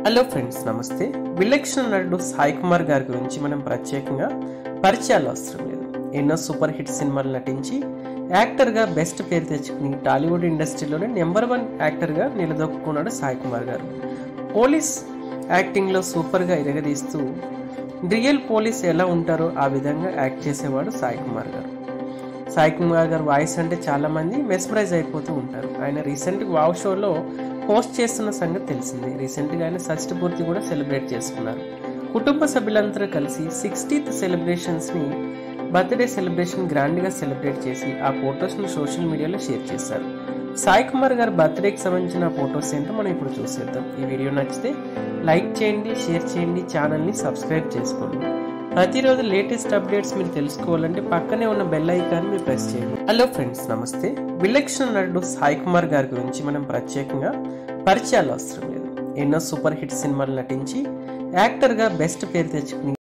hello friends నమస్తే విలక్షణ నటుడు సాయి కుమార్ గారి గురించి మనం ప్రత్యేకంగా పరిచయాలు అవసరం లేదు ఎన్నో సూపర్ హిట్ సినిమాలు నటించి యాక్టర్గా బెస్ట్ పేరు తెచ్చుకుని టాలీవుడ్ ఇండస్ట్రీలోనే నెంబర్ వన్ యాక్టర్గా నిలదొక్కున్నాడు సాయి కుమార్ గారు పోలీస్ యాక్టింగ్లో సూపర్గా ఎరగదీస్తూ రియల్ పోలీస్ ఎలా ఉంటారో ఆ విధంగా యాక్ట్ చేసేవాడు సాయి కుమార్ గారు సాయి కుమార్ గారు వాయిస్ అంటే చాలా మంది మెస్మరైజ్ అయిపోతూ ఉంటారు ఆయన రీసెంట్ వావ్ షోలో పోస్ట్ చేస్తున్న సంగతి తెలిసింది రీసెంట్గా ఆయన షష్ఠి పూర్తి కూడా సెలబ్రేట్ చేసుకున్నారు కుటుంబ సభ్యులందరూ కలిసి సిక్స్టీత్ సెలబ్రేషన్స్ని బర్త్డే సెలబ్రేషన్ గ్రాండ్గా సెలబ్రేట్ చేసి ఆ ఫొటోస్ను సోషల్ మీడియాలో షేర్ చేశారు సాయి కుమార్ గారి బర్త్డేకి సంబంధించిన ఫొటోస్ ఏంటో మనం ఇప్పుడు చూసేద్దాం ఈ వీడియో నచ్చితే లైక్ చేయండి షేర్ చేయండి ఛానల్ని సబ్స్క్రైబ్ చేసుకోండి ప్రతిరోజు లేటెస్ట్ అప్డేట్స్ మీరు తెలుసుకోవాలంటే పక్కనే ఉన్న బెల్ ఐకాన్ మీరు ప్రెస్ చేయండి హలో ఫ్రెండ్స్ నమస్తే విలక్షణ నటుడు సాయి కుమార్ గారి గురించి మనం ప్రత్యేకంగా పరిచయాలు అవసరం లేదు ఎన్నో సూపర్ హిట్ సినిమాలు నటించి యాక్టర్గా బెస్ట్ పేరు తెచ్చుకుని